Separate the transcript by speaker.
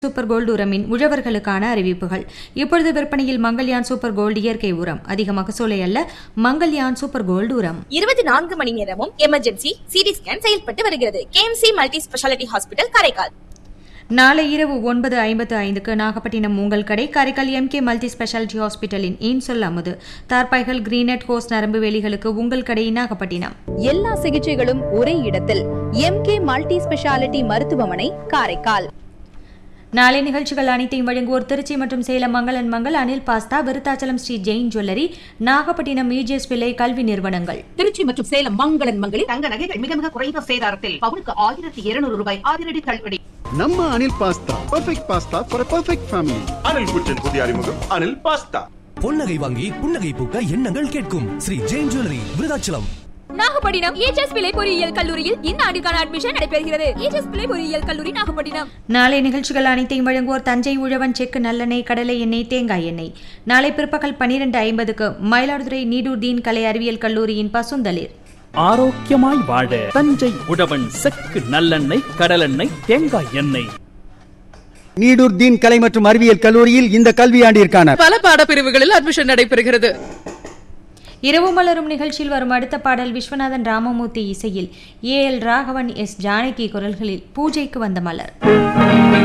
Speaker 1: super gold உரமின் உழவர்களுக்கான அறிவிப்புகள் இப்பொழுது விற்பனையில் மங்கல்யான் சூப்பர் கோல்டு இயற்கை உரம் அதிக மகசூலை அல்ல மங்கல்யான் சூப்பர் கோல்டு உரம்
Speaker 2: இருபத்தி நான்கு மணி நேரமும் எமர்ஜென்சி சிடி ஸ்கேன் செயல்பட்டு வருகிறது KMC multi speciality hospital Karaikal
Speaker 1: நாளை இரவு ஒன்பது ஐம்பத்து ஐந்துக்கு நாகப்பட்டினம் உங்கள் கடை காரைக்கால் எம்கே மல்டி ஸ்பெஷாலிட்டி ஹாஸ்பிட்டலின் இன்சொல் அமுது தார்பாய்கள் கிரீனட் ஹோஸ் நரம்பு வேலிகளுக்கு உங்கள் கடை நாகப்பட்டினம்
Speaker 3: எல்லா சிகிச்சைகளும் ஒரே இடத்தில் எம்கே மல்டி ஸ்பெஷாலிட்டி மருத்துவமனை காரைக்கால்
Speaker 1: நாளை நிகழ்ச்சிகள் அனைத்தையும் வழங்குவோர் திருச்சி மற்றும் சேலம் மங்களன் மங்கள் Anil pasta Virudhachalam Sri Jain jewellery Nagapattinam EGS Pillai கல்வி நிறுவனங்கள்
Speaker 4: திருச்சி மற்றும் சேலம் மங்களன் மங்களில்
Speaker 5: தங்க நகைகள் மிக மிக குறைந்த சேதாரத்தில் பவுனுக்கு ஆயிரத்தி இருநூறு ரூபாய் அதிரடி தள்ளுபடி
Speaker 6: நம்ம Anil pasta perfect pasta for perfect family
Speaker 7: Anil குச்சின் புதிய அறிமுகம் அனில் பாஸ்தா
Speaker 8: பொன்னகை வாங்கி புன்னகை பூக்க எண்ணங்கள் கேட்கும் ஸ்ரீ ஜெயின் ஜுவல்லரி விருதாச்சலம்
Speaker 2: நாகப்பட்டினம் ஏஜஸ் பிள்ளை பொறியியல் கல்லூரியில் இந்த ஆண்டுக்கான அட்மிஷன் நடைபெறுகிறது ஏஜஸ் பிள்ளை பொறியியல் கல்லூரி நாகப்பட்டினம்
Speaker 1: நாளை நிகழ்ச்சிகள் அனைத்தையும் வழங்குவோர் தஞ்சை உழவன் செக்கு நல்லெண்ணெய் கடலை எண்ணெய் தேங்காய் எண்ணெய் நாளை பிற்பகல் பன்னிரண்டு ஐம்பதுக்கு மயிலாடுதுறை நீடூர் தீன் கலை அறிவியல் கல்லூரியின் பசுந்தளிர்
Speaker 9: ஆரோக்கியமாய் வாழ தஞ்சை உழவன் செக்கு நல்லெண்ணெய் கடலெண்ணெய் தேங்காய் எண்ணெய்
Speaker 10: நீடூர் தீன் கலை மற்றும் அறிவியல் கல்லூரியில் இந்த கல்வியாண்டிற்கான
Speaker 4: பல பாடப்பிரிவுகளில் அட்மிஷன் நடைபெறுகிறது
Speaker 1: இரவு மலரும் நிகழ்ச்சியில் வரும் அடுத்த பாடல் விஸ்வநாதன் ராமமூர்த்தி இசையில் A L Raghavan S Janaki குரல்களில் பூஜைக்கு வந்த மலர்